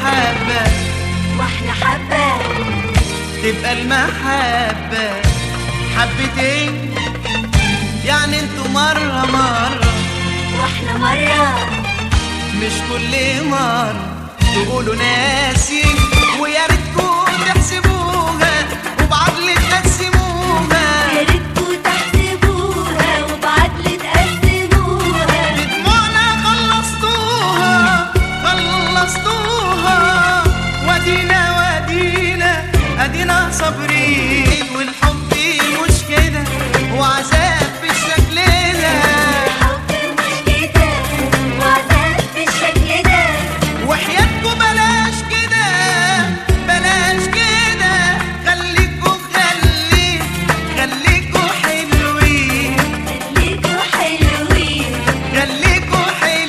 حبة واحنا حبة تبقى المحبة حبتين يعني انتوا مرة مرة واحنا مرة مش كل مرة تقولوا ناسي ويا ريتكوا تحسبوها وبعدل تقسموها يا ريتكوا تحسبوها وبعدل تقسموها بدموعنا خلصتوها خلصتوها ودينا ودينا ادينا صابرين والحب مش كده وعذاب بالشكل ده حب مش كده وعذاب بالشكل ده وحياتكوا بلاش كده بلاش كده خليكوا خليك خليكوا حلوين خليكوا حلوين خليكوا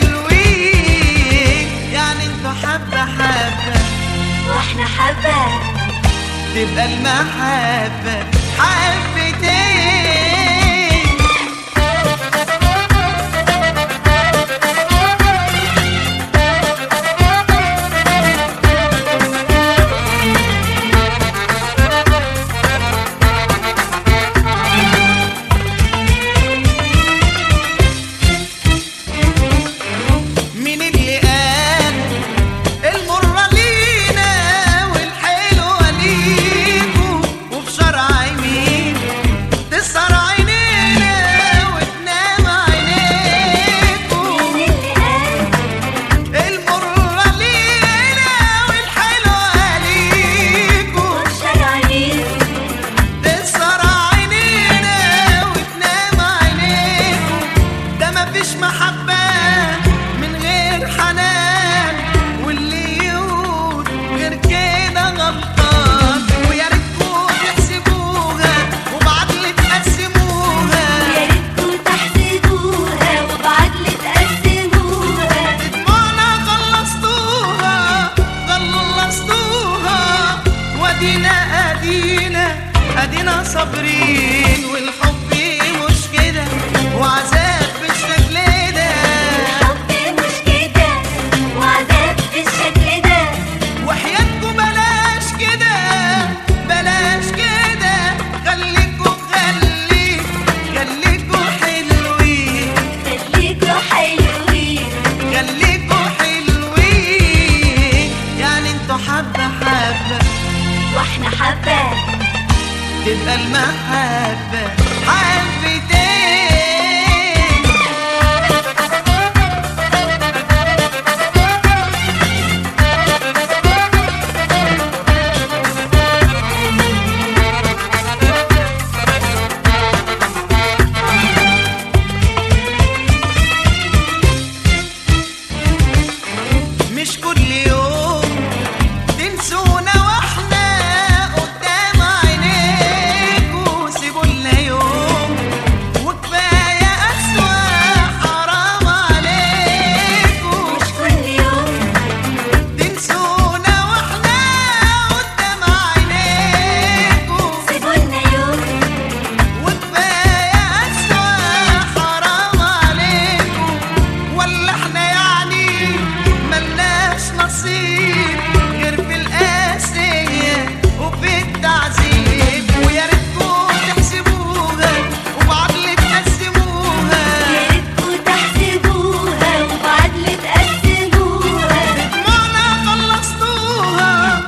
حلوين يعني انتوا حبة حبة واحنا حبة تبقى المحبة حبتين مين اللي قال المرة لينا والحلوة ليكوا وفي شرع يمين تسهر عينينا وتنام عينيكوا مين اللي قال المرة لينا والحلوة ليكوا والشرعين تسهر عينينا وتنام عينيكوا ده مفيش محبة من غير حنان واللي يقول غير كده غلطان ويا ريتكوا تحسبوها وبعدل تقسموها يا ريتكوا تحسبوها وبعدل تقسموها دموعنا خلصتوها خلصتوها ودينا ادينا ادينا صابرين والحب مش كده وعذاب بالشكل ده حب مش كده وعذاب بالشكل ده وحياتكوا بلاش كده بلاش كده خليكوا خليك خليكوا حلوين خليكوا حلوين خليكوا حلوين يعني انتوا حبة حبة واحنا حبة تبقى المحبة حبتين مش كل يوم تنسونا واحنا قدام عينيكوا سيبوا لنا يوم وكفايه اسوا حرام عليكوا مش كل يوم تنسونا واحنا قدام عينيكوا سيبولنا يوم وكفايه اسوا حرام عليكوا ولا احنا يعني ملناش نصيب غير في القاسيه وفي التعذيب ويا ريتكوا تحسبوها وبعدل تقسموها يا ريتكوا تحسبوها وبعدل تقسموها دموعنا خلصتوها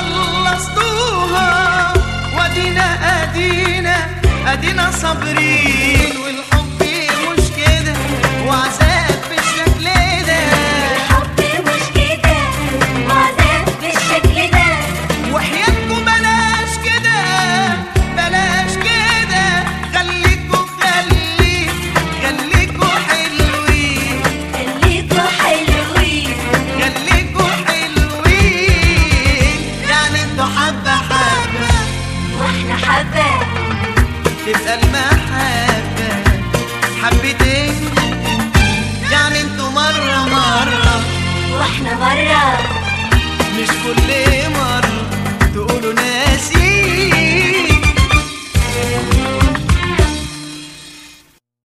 خلصتوها ودينا ادينا ادينا صابرين والحب مش كده وعذاب بالشكل ده الحب مش كده وعذاب بالشكل ده وحياتكم بلاش كده بلاش كده خليكوا خليك خليكوا حلوين خليكوا حلوين خليكوا حلوين يعني انتوا حبة حبة واحنا حبة تبقى المحبة حبتين يعني انتوا مرة مرة واحنا مرة مش كل مرة تقولوا ناس